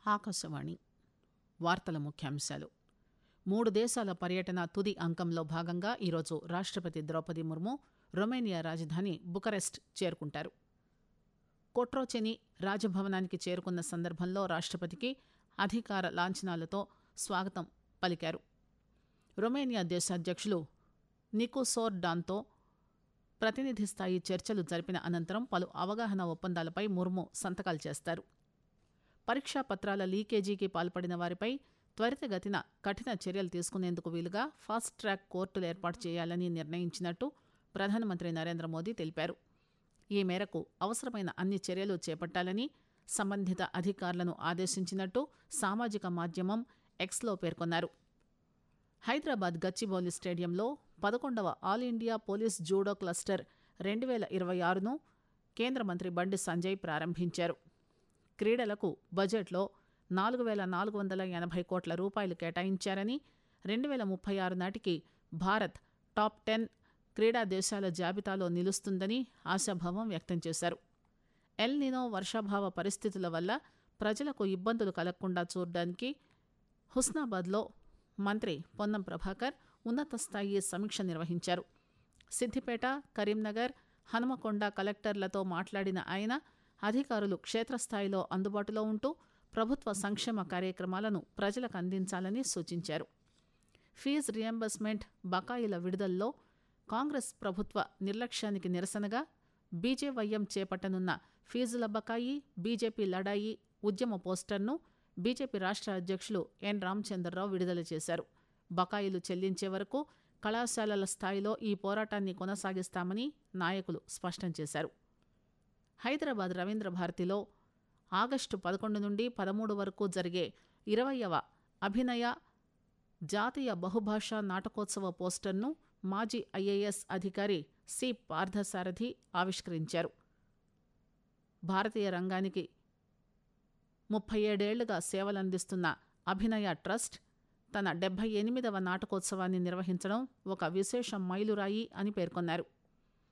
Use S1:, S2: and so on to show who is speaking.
S1: ఆకాశవాణి వార్తల ముఖ్యాంశాలు మూడు దేశాల పర్యటన తుది అంకంలో భాగంగా ఈరోజు రాష్టపతి ద్రౌపది ముర్ము రొమేనియా రాజధాని బుకరెస్ట్ చేరుకుంటారు కొట్రోచెని రాజభవనానికి చేరుకున్న సందర్భంలో రాష్టపతికి అధికార లాంఛనాలతో స్వాగతం పలికారు రొమేనియా దేశాధ్యక్షులు నికోసోర్ డాన్తో ప్రతినిధి స్థాయి చర్చలు జరిపిన అనంతరం పలు అవగాహన ఒప్పందాలపై ముర్ము సంతకాలు చేస్తారు పరీక్షా పత్రాల లీకేజీకి పాల్పడిన వారిపై త్వరితగతిన కఠిన చర్యలు తీసుకునేందుకు వీలుగా ఫాస్ట్ ట్రాక్ కోర్టులు ఏర్పాటు చేయాలని నిర్ణయించినట్టు ప్రధానమంత్రి నరేంద్ర మోదీ తెలిపారు ఈ మేరకు అవసరమైన అన్ని చర్యలు చేపట్టాలని సంబంధిత అధికారులను ఆదేశించినట్టు సామాజిక మాధ్యమం ఎక్స్లో పేర్కొన్నారు హైదరాబాద్ గచ్చిబౌలి స్టేడియంలో పదకొండవ all India police judo cluster రెండు వేల ఇరవై ఆరును కేంద్ర మంత్రి బండి సంజయ్ ప్రారంభించారు క్రీడలకు బడ్జెట్లో నాలుగు వేల నాలుగు వందల ఎనభై కోట్ల రూపాయలు కేటాయించారని రెండు వేల ముప్పై ఆరు నాటికి భారత్ టాప్ టెన్ క్రీడా దేశాల జాబితాలో నిలుస్తుందని ఆశాభావం వ్యక్తం చేశారు ఎల్ నినో వర్షాభావ పరిస్థితుల వల్ల ప్రజలకు ఇబ్బందులు కలగకుండా చూడడానికి హుస్నాబాద్లో మంత్రి పొన్నం ప్రభాకర్ ఉన్నత స్థాయి సమీక్ష నిర్వహించారు సిద్దిపేట కరీంనగర్ హనుమకొండ కలెక్టర్లతో మాట్లాడిన ఆయన అధికారులు క్షేత్రస్థాయిలో అందుబాటులో ఉంటూ ప్రభుత్వ సంక్షేమ కార్యక్రమాలను ప్రజలకు అందించాలని సూచించారు ఫీజు రియంబర్స్మెంట్ బకాయిల విడుదలలో కాంగ్రెస్ ప్రభుత్వ నిర్లక్ష్యానికి నిరసనగా బీజేవైఎం చేపట్టనున్న ఫీజుల బకాయి బీజేపీ లడాయి ఉద్యమ పోస్టర్ను బీజేపీ రాష్ట్ర అధ్యక్షులు ఎన్ రామచంద్రరావు విడుదల చేశారు బకాయిలు చెల్లించే వరకు కళాశాలల స్థాయిలో ఈ పోరాటాన్ని కొనసాగిస్తామని నాయకులు స్పష్టం చేశారు హైదరాబాద్ రవీంద్ర భారతిలో ఆగస్టు పదకొండు నుండి పదమూడు వరకు జరిగే ఇరవయవ అభినయ జాతీయ బహుభాషా నాటకోత్సవ పోస్టర్ను మాజీ ఐఏఎస్ అధికారి సి పార్థసారథి ఆవిష్కరించారు భారతీయ రంగానికి ముప్పై ఏడేళ్లుగా సేవలందిస్తున్న అభినయ ట్రస్ట్ తన డెబ్బై ఎనిమిదవ నాటకోత్సవాన్ని నిర్వహించడం ఒక విశేష మైలురాయి అని పేర్కొన్నారు